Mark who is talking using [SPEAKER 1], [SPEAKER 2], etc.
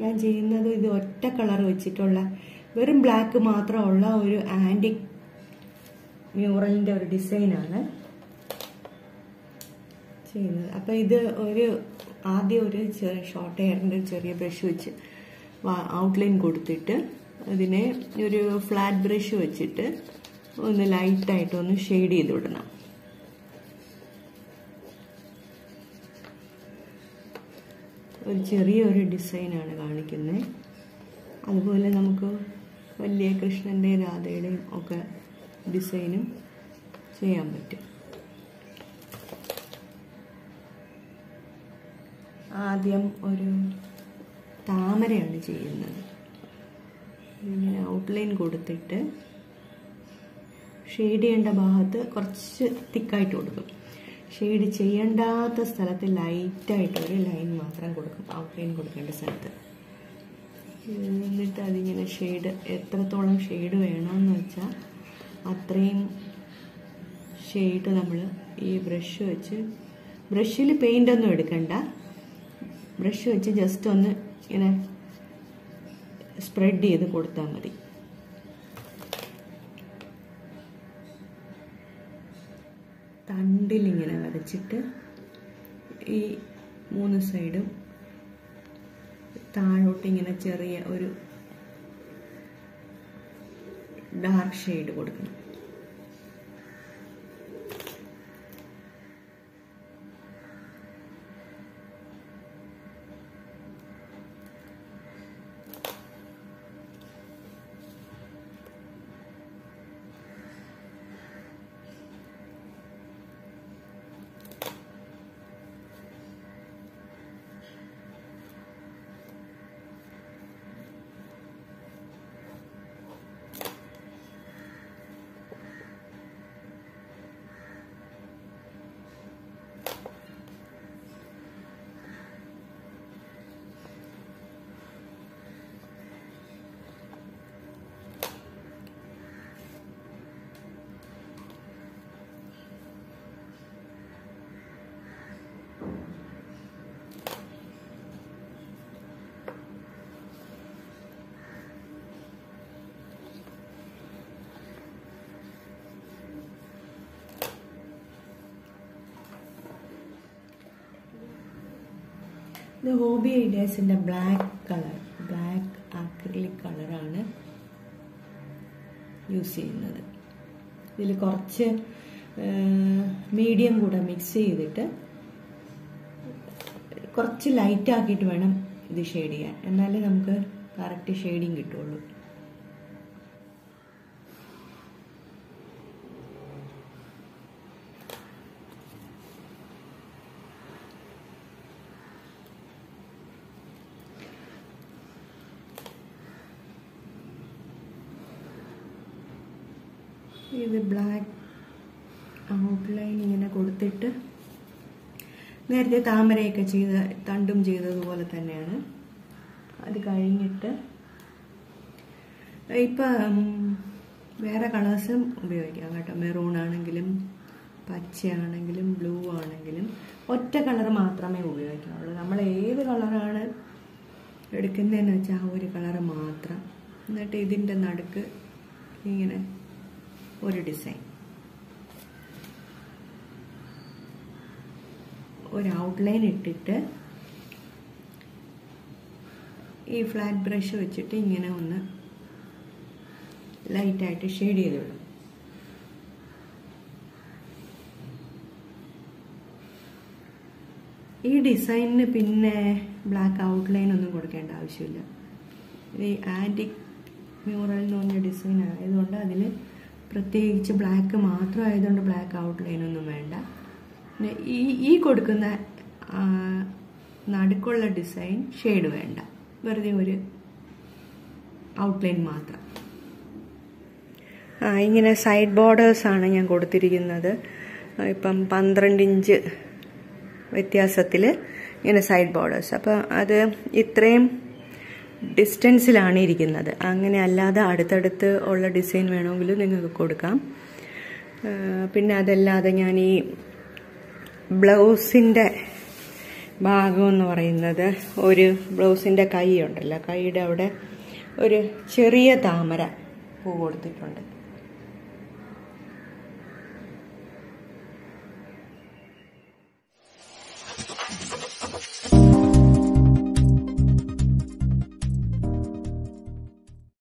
[SPEAKER 1] എല്ലാം ചെയ്യുന്നത് ഇത് ഒറ്റ കളർ വെച്ചിട്ടുള്ള വെറും ബ്ലാക്ക് മാത്രമുള്ള ഒരു ആൻറ്റിക് മ്യൂറലിൻ്റെ ഒരു ഡിസൈനാണ് ചെയ്യുന്നത് അപ്പം ഇത് ഒരു ആദ്യം ഒരു ഷോർട്ട് ഹെയറിൻ്റെ ചെറിയ ബ്രഷ് വെച്ച് ഔട്ട്ലൈൻ കൊടുത്തിട്ട് അതിനെ ഒരു ഫ്ലാറ്റ് ബ്രഷ് വെച്ചിട്ട് ഒന്ന് ലൈറ്റായിട്ട് ഒന്ന് ഷെയ്ഡ് ചെയ്ത് വിടണം ഒരു ചെറിയൊരു ഡിസൈനാണ് കാണിക്കുന്നത് അതുപോലെ നമുക്ക് വലിയ കൃഷ്ണൻ്റെ രാധയുടെയും ഒക്കെ ഡിസൈനും ചെയ്യാൻ പറ്റും ആദ്യം ഒരു താമരയാണ് ചെയ്യുന്നത് ഇങ്ങനെ ഔട്ട്ലൈൻ കൊടുത്തിട്ട് ഷെയ്ഡ് ചെയ്യേണ്ട ഭാഗത്ത് കുറച്ച് തിക്കായിട്ട് കൊടുക്കും ഷെയ്ഡ് ചെയ്യേണ്ടാത്ത സ്ഥലത്ത് ലൈറ്റായിട്ട് ഒരു ലൈൻ മാത്രം കൊടുക്കും ഔട്ട്ലൈൻ കൊടുക്കേണ്ട സ്ഥലത്ത് എന്നിട്ട് അതിങ്ങനെ ഷെയ്ഡ് എത്രത്തോളം ഷെയ്ഡ് വേണമെന്ന് വെച്ചാൽ അത്രയും ഷെയ്ഡ് നമ്മൾ ഈ ബ്രഷ് വെച്ച് ബ്രഷിൽ പെയിൻ്റ് ഒന്നും എടുക്കണ്ട ബ്രഷ് വെച്ച് ജസ്റ്റ് ഒന്ന് ഇങ്ങനെ സ്പ്രെഡ് ചെയ്ത് കൊടുത്താൽ മതി തണ്ടിലിങ്ങനെ വരച്ചിട്ട് ഈ മൂന്ന് സൈഡും താഴോട്ട് ഇങ്ങനെ ചെറിയ ഒരു ഡാർക്ക് ഷെയ്ഡ് കൊടുക്കണം ഇത് ഹോബി ഐഡിയാസിൻ്റെ ബ്ലാക്ക് കളർ ബ്ലാക്ക് ആക്രിലിക് കളറാണ് യൂസ് ചെയ്യുന്നത് ഇതിൽ കുറച്ച് മീഡിയം കൂടെ മിക്സ് ചെയ്തിട്ട് കുറച്ച് ലൈറ്റ് ആക്കിയിട്ട് വേണം ഇത് ഷെയ്ഡ് ചെയ്യാൻ എന്നാലേ നമുക്ക് കറക്റ്റ് ഷെയ്ഡിങ് കിട്ടുള്ളൂ ഇത് ബ്ലാക്ക് ഔട്ട്ലൈൻ ഇങ്ങനെ കൊടുത്തിട്ട് നേരത്തെ താമരയൊക്കെ ചെയ്ത തണ്ടും ചെയ്തതുപോലെ തന്നെയാണ് അത് കഴിഞ്ഞിട്ട് ഇപ്പം വേറെ കളേഴ്സും ഉപയോഗിക്കാം കേട്ടോ മെറൂൺ ആണെങ്കിലും പച്ചയാണെങ്കിലും ബ്ലൂ ആണെങ്കിലും ഒറ്റ കളർ മാത്രമേ ഉപയോഗിക്കാവുള്ളൂ നമ്മൾ ഏത് കളറാണ് എടുക്കുന്നതെന്ന് വെച്ചാൽ ആ ഒരു കളർ മാത്രം എന്നിട്ട് ഇതിൻ്റെ നടുക്ക് ഇങ്ങനെ ഒരു ഡിസൈൻ ഒരു ഔട്ട്ലൈൻ ഇട്ടിട്ട് ഈ ഫ്ലാറ്റ് ബ്രഷ് വെച്ചിട്ട് ഇങ്ങനെ ഒന്ന് ലൈറ്റായിട്ട് ഷെയ്ഡ് ചെയ്ത് വിടും ഈ ഡിസൈനിന് പിന്നെ ബ്ലാക്ക് ഔട്ട്ലൈൻ ഒന്നും കൊടുക്കേണ്ട ആവശ്യമില്ല ഈ ആൻറ്റിക് മ്യൂറൽ എന്ന് പറഞ്ഞ ഡിസൈൻ ആയതുകൊണ്ട് അതിൽ പ്രത്യേകിച്ച് ബ്ലാക്ക് മാത്രം ആയതുകൊണ്ട് ബ്ലാക്ക് ഔട്ട്ലൈൻ ഒന്നും വേണ്ട പിന്നെ ഈ ഈ കൊടുക്കുന്ന ആ, നടുക്കുള്ള ഡിസൈൻ ഷെയ്ഡ് വേണ്ട വെറുതെ ഒരു ഔട്ട്ലൈൻ മാത്രം ആ ഇങ്ങനെ സൈഡ് ബോർഡേഴ്സ് ആണ് ഞാൻ കൊടുത്തിരിക്കുന്നത് ഇപ്പം പന്ത്രണ്ട് ഇഞ്ച് വ്യത്യാസത്തിൽ ഇങ്ങനെ സൈഡ് ബോർഡേഴ്സ് അപ്പോൾ അത് ഇത്രയും ഡിസ്റ്റൻസിലാണ് ഇരിക്കുന്നത് അങ്ങനെ അല്ലാതെ അടുത്തടുത്ത് ഉള്ള ഡിസൈൻ വേണമെങ്കിൽ നിങ്ങൾക്ക് കൊടുക്കാം ആ, പിന്നെ അതല്ലാതെ ഞാൻ ഈ ബ്ലൗസിൻ്റെ ഭാഗം എന്ന് പറയുന്നത് ഒരു ബ്ലൗസിൻ്റെ കൈ ഉണ്ടല്ലോ കൈയുടെ അവിടെ ഒരു ചെറിയ താമര പൂ കൊടുത്തിട്ടുണ്ട്